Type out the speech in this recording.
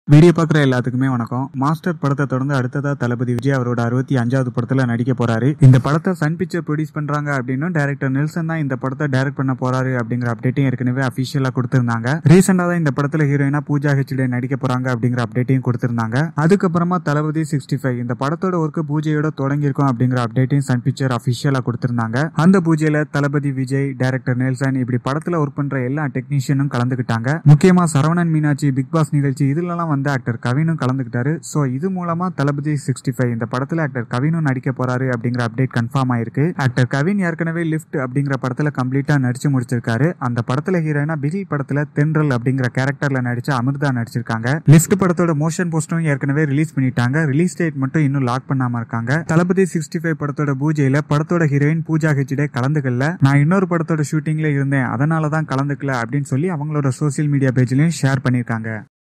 video பார்க்குற எல்லாத்துக்குமே வணக்கம் மாஸ்டர் படத்தை தொடர்ந்து அடுத்ததா தளபதி விஜய் அவரோட அறுபத்தி அஞ்சாவது படத்துல நடிக்க போறாரு இந்த படத்தை சன் பிக்சர் ப்ரொடியூஸ் பண்றாங்க அப்படின்னு டைரக்டர் நெல்சன் தான் இந்த படத்தை டைரக்ட் பண்ண போறாரு அப்படிங்கிற அப்டேட்டையும் ஏற்கனவே அபிஷியலா கொடுத்திருந்தாங்க ரீசெண்டா தான் இந்த படத்துல ஹீரோயினா பூஜா ஹெச்டே நடிக்க போறாங்க அப்படிங்கிற அப்டேட்டையும் கொடுத்திருந்தாங்க அதுக்கப்புறமா தளபதி சிக்ஸ்டி ஃபைவ் இந்த படத்தோட ஒர்க்கு பூஜையோட தொடங்கியிருக்கும் அப்படிங்கிற அப்டேட்டையும் சன் பிக்சர் அபிஷியலா கொடுத்திருந்தாங்க அந்த பூஜையில தளபதி விஜய் டைரக்டர் நெல்சன் இப்படி படத்துல ஒர்க் பண்ற எல்லா டெக்னீஷியனும் கலந்துக்கிட்டாங்க முக்கியமா சரவணன் மீனாட்சி பிக் பாஸ் நிகழ்ச்சி இதுலலாம் வந்து ஆக்டர் கவினும் கலந்துக்கிட்டாரு ஸோ இது மூலமா தளபதி சிக்ஸ்டி ஃபைவ் இந்த படத்துல ஆக்டர் கவினும் நடிக்க போறாரு அப்படிங்கிற அப்டேட் கன்ஃபார்ம் ஆயிருக்கு ஆக்டர் கவின் ஏற்கனவே லிஃப்ட் அப்படிங்கிற படத்துல கம்ப்ளீட்டா நடிச்சு முடிச்சிருக்காரு அந்த படத்துல ஹீரோயினா பிகில் படத்துல தென்றல் அப்படிங்கிற கேரக்டர்ல நடிச்ச அமிர்தா நடிச்சிருக்காங்க லிஃப்ட் படத்தோட மோஷன் போஸ்டரும் ஏற்கனவே ரிலீஸ் பண்ணிட்டாங்க ரிலீஸ் டேட் மட்டும் இன்னும் லாக் பண்ணாம இருக்காங்க தளபதி சிக்ஸ்டி ஃபைவ் படத்தோட பூஜையில படத்தோட ஹீரோயின் பூஜா ஹெச்டே கலந்துக்கல நான் இன்னொரு படத்தோட ஷூட்டிங்ல இருந்தேன் அதனால தான் கலந்துக்கல அப்படின்னு சொல்லி அவங்களோட சோசியல் மீடியா பேஜ்லயும் ஷேர் பண்ணியிருக்காங்க